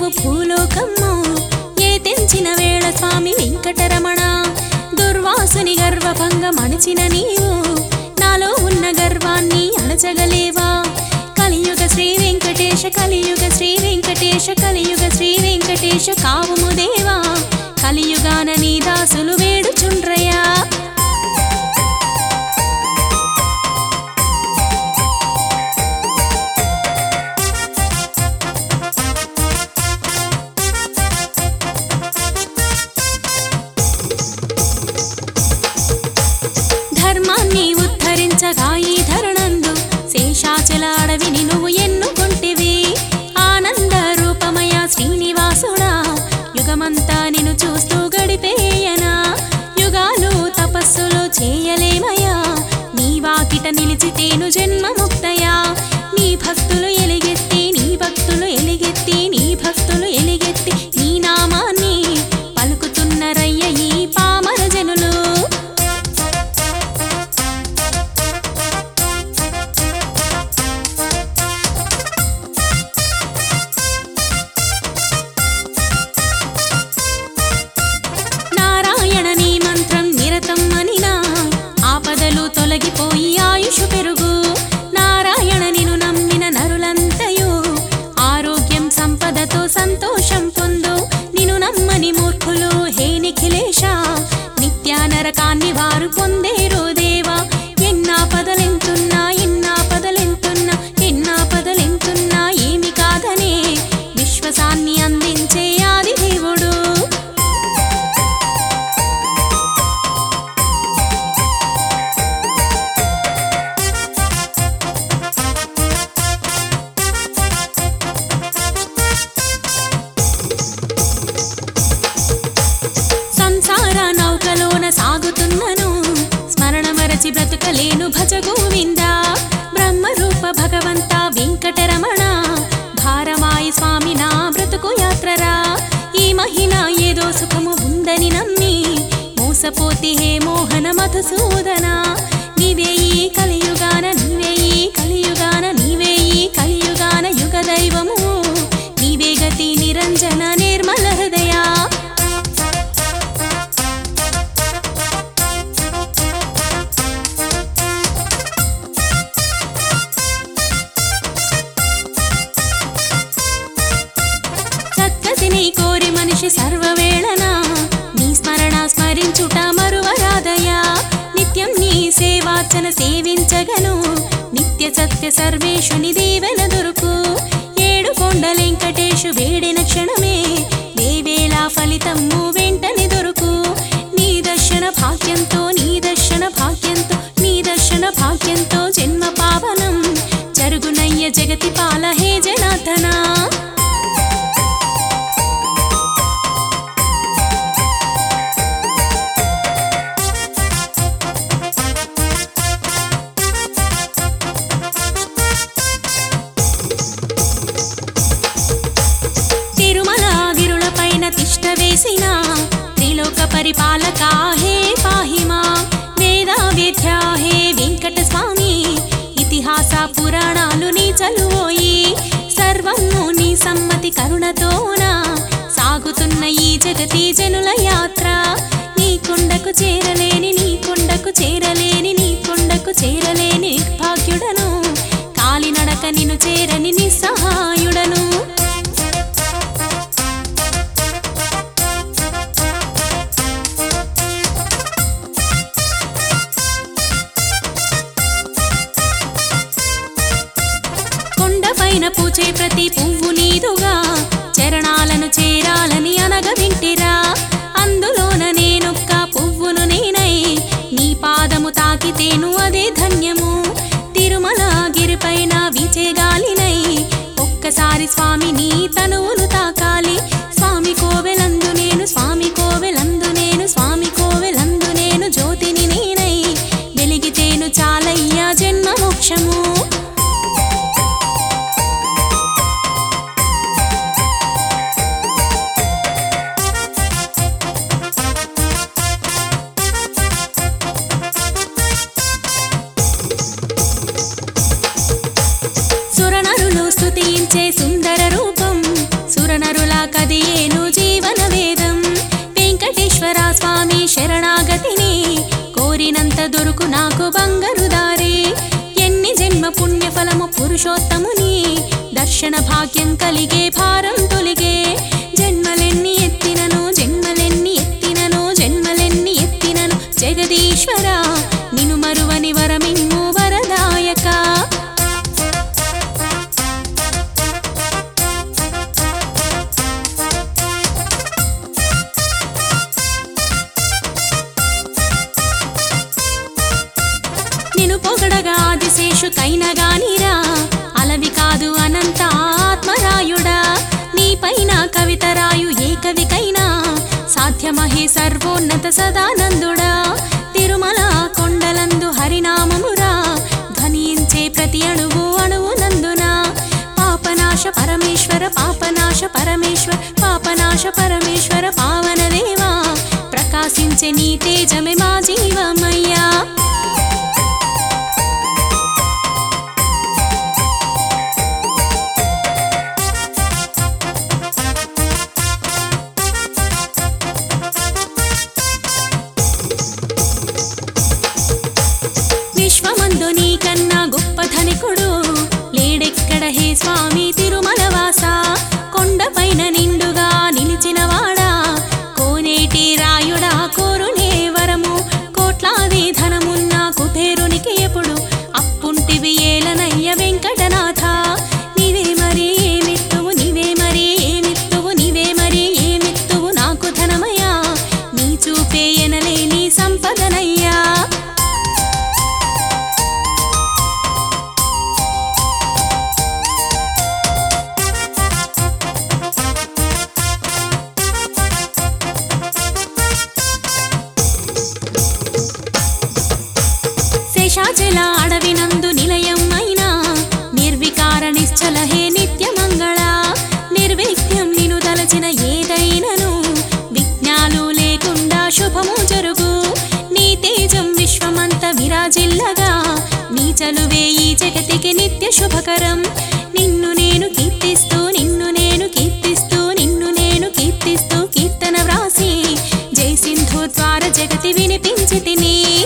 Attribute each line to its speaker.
Speaker 1: భూలోకము ఏ తెంచిన వేళ స్వామి వెంకటరమణ దుర్వాసుని గర్వభంగం అణచిన నీవు నాలో ఉన్న గర్వాన్ని అణచగలేవా కలియుగ శ్రీ వెంకటేశ కలియుగ శ్రీ వెంకటేశ కలియుగ శ్రీ వెంకటేశ కావుము దేవా కలియుగాన నీ దాసులు వేడుచుండ్రయా ధర్మాన్ని ఉద్ధరించగా ఈ ధరణందు శేషాచల అడవిని నువ్వు ఎన్నుకొంటివి ఆనంద రూపమయ శ్రీనివాసుడా యుగమంతా నిన్ను చూస్తూ గడిపేయనా యుగాలు తపస్సులు చేయలేమయా నీ వాకిట నిలిచితేను జన్మముక్తయా నీ భక్తులు ఎలిగెత్తి నీ భక్తులు ఎలిగెత్తి నీ భక్తులు ఎలిగెత్తి నీ నామాన్ని పలుకుతున్నరయ్య ఈ పామర జనులు నారాయణ నీ మంత్రం నిరతం అనినా ఆపదలు తొలగిపోయి ఆయుషు పెరుగు నారాయణ నిను నమ్మిన నరులంతయు ఆరోగ్యం సంపదతో సంతోషం పొందు నిను నమ్మని మూర్ఖులు హే నిఖిలేశ నిత్య నరకాన్ని వారు పొందేరు దేవా ఎన్నా పదలెంతున్నా ఎన్నా పదలెంతున్నా ఎన్నా పదలెంతున్నా ఏమి కాదనే విశ్వసాన్ని అందించే ఆది దేవుడు సంసార నౌకలోన సాగుతున్నను స్మరణ మరచి బ్రతుకలేను భజ గోవింద బ్రహ్మరూప భగవంత వెంకటరమణ భారమాయి స్వామి నా బ్రతుకు యాత్రరా ఈ మహిళ ఏదో సుఖము ఉందని నమ్మి మోసపోతి హే మోహన మధుసూదన నీవే ఈ కలియుగాన నీవే ఈ కలియుగాన నీవే ఈ కలియుగాన యుగ దైవము నీవే గతి నిరంజన నిర్మల హృదయా చక్కసిని కోరి మనిషి సర్వవేళన నీ స్మరణ స్మరించుట మరువరాదయా నిత్యం నీ సేవార్చన సేవించగను నిత్య సత్య సర్వేశుని దీవెన దొరుకు ఏడు కొండలెంకటేశు వేడిన క్షణమే దేవేళ ఫలితము వెంటనే దొరుకు నీ దర్శన భాగ్యంతో నీ దర్శన భాగ్యంతో నీ దర్శన భాగ్యంతో జన్మ పావనం జరుగునయ్య జగతి పాల హే జనార్దనా తిరుమల గిరులపైన తిష్ట వేసిన త్రిలోక పరిపాలక హే పాహిమా వేద వేద్య హే వెంకట స్వామి ఇతిహాస పురాణాలు నీ చలువోయి సర్వము నీ సమ్మతి కరుణతోన సాగుతున్న ఈ జగతి జనుల యాత్ర నీ కొండకు చేరలేని నీ కొండకు చేరలేని నీ కొండకు చేరలేని భాగ్యుడను కాలినడక నిన్ను చేరని నిస్సహాయుడను కొండపైన పూచే ప్రతి పువ్వు నీదుగా చరణాలను చేరాలని అనగ వింటిరా అందులోన నేనొక్క పువ్వును నేనై నీ పాదము తాకితేను అదే ధన్యము తిరుమల గిరిపైన విచే గాలినై ఒక్కసారి స్వామిని తనువును తాకాలి స్వామి కోవెలందు నేను స్వామి కోవెలందు నేను స్వామి కోవెలందు నేను జ్యోతిని నేనై వెలిగితేను చాలయ్యా జన్మ మోక్షము సురనరులు స్తుతించే సుందర రూపం సురనరుల బంగారు దారి ఎన్ని జన్మ పుణ్యఫలము పురుషోత్తముని దర్శన భాగ్యం కలిగే భారం తొలిగే జన్మలెన్ని ఎత్తినను జన్మలెన్ని ఎత్తినను జన్మలెన్ని ఎత్తినను జగదీశ్వర నిను మరువని వరమిమ్ము వరదాయక నిను పొగడగా ఆదిశేషు కైనా గానిరా అలవి కాదు అనంత ఆత్మరాయుడా నీ పైన కవిత రాయు ఏ కవికైనా సాధ్యమహే సర్వోన్నత సదానందుడా తిరుమల కొండలందు హరినామమురా ధ్వనించే ప్రతి అణువు అణువు నందున పాపనాశ పరమేశ్వర పాపనాశ పరమేశ్వర పాపనాశ పరమేశ్వర పావన దేవా ప్రకాశించే నీ తేజమే మా జీవమయ్యా విశ్వమందు నీకన్నా గొప్ప ధనికుడు లేడెక్కడ హే స్వామి తిరుమల వాస కొండపైన నిండుగా నిలిచినవాడా కోనేటి రాయుడా కోరునే వరము కోట్లాది ధనమున్న కుబేరునికి ఎప్పుడు అప్పుంటివి ఏలనయ్య వెంకటనాథ నీవే మరి ఏమిత్తువు నీవే మరి ఏమిత్తువు నీవే మరి ఏమిత్తువు నాకు ధనమయ్యా నీ చూపే ఎనలేని సంపదనయ్యా శేషాచల అడవినందు నిలయం అయినా నిర్వికార నిశ్చల హే నిత్యమంగళ నిర్విఘ్నం నిను తలచిన ఏదైనను విఘ్నాలు లేకుండా శుభము జరుగు నీ తేజం విశ్వమంత విరాజిల్లగా నీ చలువే ఈ జగతికి నిత్య శుభకరం నిన్ను నేను కీర్తిస్తూ నిన్ను నేను కీర్తిస్తూ నిన్ను నేను కీర్తిస్తూ కీర్తన వ్రాసి జై సింధు ద్వార జగతి వినిపించి తిని